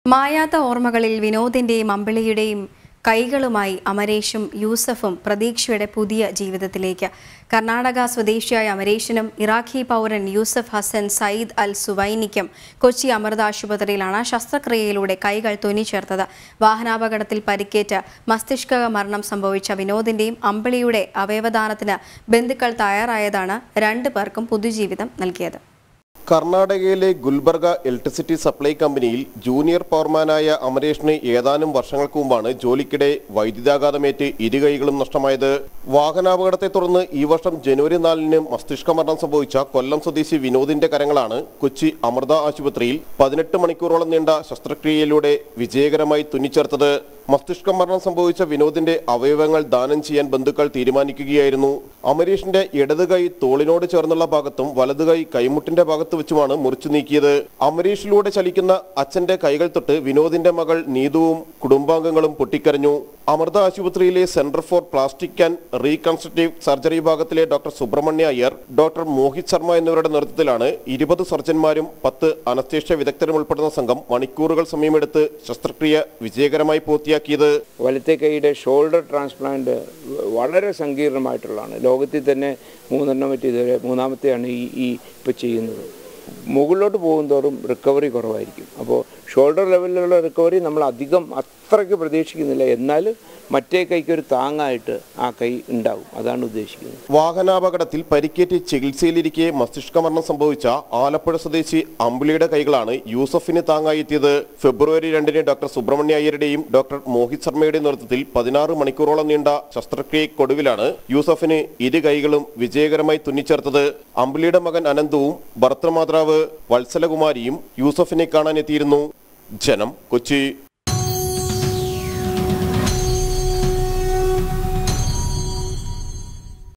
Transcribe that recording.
മായാത്ത ഓർമ്മകളിൽ വിനോദിന്റെയും അമ്പിളിയുടെയും കൈകളുമായി അമരേഷും യൂസഫും പ്രതീക്ഷയുടെ പുതിയ ജീവിതത്തിലേക്ക് കർണാടക സ്വദേശിയായ അമരേഷിനും ഇറാഖി പൗരൻ യൂസഫ് ഹസൻ സയ്യിദ് അൽ സുവൈനിക്കും കൊച്ചി അമൃത ആശുപത്രിയിലാണ് ശസ്ത്രക്രിയയിലൂടെ കൈകൾ തുന്നിച്ചേർത്തത് വാഹനാപകടത്തിൽ പരിക്കേറ്റ് മസ്തിഷ്ക മരണം സംഭവിച്ച വിനോദിന്റെയും അമ്പിളിയുടെ അവയവദാനത്തിന് ബന്ധുക്കൾ തയ്യാറായതാണ് രണ്ടു പേർക്കും പുതുജീവിതം നൽകിയത് കർണാടകയിലെ ഗുൽബർഗ ഇലക്ട്രിസിറ്റി സപ്ലൈ കമ്പനിയിൽ ജൂനിയർ പവർമാനായ അമരേഷിന് ഏതാനും വർഷങ്ങൾക്ക് മുമ്പാണ് ജോലിക്കിടെ വൈദ്യുതാഘാതമേറ്റ് ഇരുകൈകളും നഷ്ടമായത് വാഹനാപകടത്തെ തുടർന്ന് ഈ വർഷം ജനുവരി നാലിന് മസ്തിഷ്ക മരണം സംഭവിച്ച കൊല്ലം സ്വദേശി വിനോദിന്റെ കരങ്ങളാണ് കൊച്ചി അമൃത ആശുപത്രിയിൽ പതിനെട്ട് മണിക്കൂറോളം നീണ്ട ശസ്ത്രക്രിയയിലൂടെ വിജയകരമായി തുന്നിച്ചേർത്തത് മസ്തിഷ്ക മരണം സംഭവിച്ച വിനോദിന്റെ അവയവങ്ങൾ ദാനം ചെയ്യാൻ ബന്ധുക്കൾ തീരുമാനിക്കുകയായിരുന്നു അമരീഷിന്റെ ഇടത് കൈ തോളിനോട് ചേർന്നുള്ള ഭാഗത്തും വലത് കൈ കൈമുട്ടിന്റെ ഭാഗത്ത് വെച്ചുമാണ് മുറിച്ചു നീക്കിയത് അമരീഷിലൂടെ ചലിക്കുന്ന അച്ഛന്റെ കൈകൾ തൊട്ട് വിനോദിന്റെ മകൾ നീതുവും കുടുംബാംഗങ്ങളും പൊട്ടിക്കരഞ്ഞു അമൃത ആശുപത്രിയിലെ centre for plastic and reconstructive surgery വിഭാഗത്തിലെ ഡോക്ടർ സുബ്രഹ്മണ്യ അയ്യർ ഡോക്ടർ മോഹിത് ശർമ്മ എന്നിവരുടെ നേതൃത്വത്തിലാണ് ഇരുപത് സർജന്മാരും പത്ത് അനസ്തേഷ്യ വിദഗ്ധരും ഉൾപ്പെടുന്ന സംഘം മണിക്കൂറുകൾ സമയമെടുത്ത് ശസ്ത്രക്രിയ വിജയകരമായി പൂർത്തിയാക്കിയത് വലത്തെ കൈയുടെ ഷോൾഡർ ട്രാൻസ്പ്ലാന്റ് വളരെ സങ്കീർണമായിട്ടുള്ളതാണ് ലോകത്തിൽ തന്നെ മൂന്നെണ്ണം പറ്റി ഇതുവരെ മൂന്നാമത്തെയാണ് ഈ ഈ ഇപ്പോൾ ചെയ്യുന്നത് മുകളിലോട്ട് പോകുന്തോറും റിക്കവറി കുറവായിരിക്കും അപ്പോൾ ഷോൾഡർ ലെവലിലുള്ള റിക്കവറി നമ്മൾ അധികം അത്രയ്ക്ക് പ്രതീക്ഷിക്കുന്നില്ല എന്നാൽ മറ്റേ കൈക്ക് ഒരു താങ്ങായിട്ട് ആ കൈ ഉണ്ടാകും അതാണ് ഉദ്ദേശിക്കുന്നത് വാഹനാപകടത്തിൽ പരിക്കേറ്റ് ചികിത്സയിലിരിക്കെ മസ്തിഷ്ക മരണം സംഭവിച്ച ആലപ്പുഴ സ്വദേശി അമ്പിളിയുടെ കൈകളാണ് യൂസഫിന് താങ്ങായി എത്തിയത് ഫെബ്രുവരി രണ്ടിന് ഡോക്ടർ സുബ്രഹ്മണ്യ അയ്യരുടെയും ഡോക്ടർ മോഹിത് ശർമ്മയുടെയും നേതൃത്വത്തിൽ പതിനാറ് മണിക്കൂറോളം നീണ്ട ശസ്ത്രക്രിയക്കൊടുവിലാണ് യൂസഫിന് ഇരു കൈകളും വിജയകരമായി തുന്നിച്ചേർത്തത് അമ്പിളിയുടെ മകൻ അനന്തവും ഭർത്തൃമാതാവ് വത്സലകുമാരിയും യൂസഫിനെ കാണാനെത്തിയിരുന്നു ജനം കൊച്ചി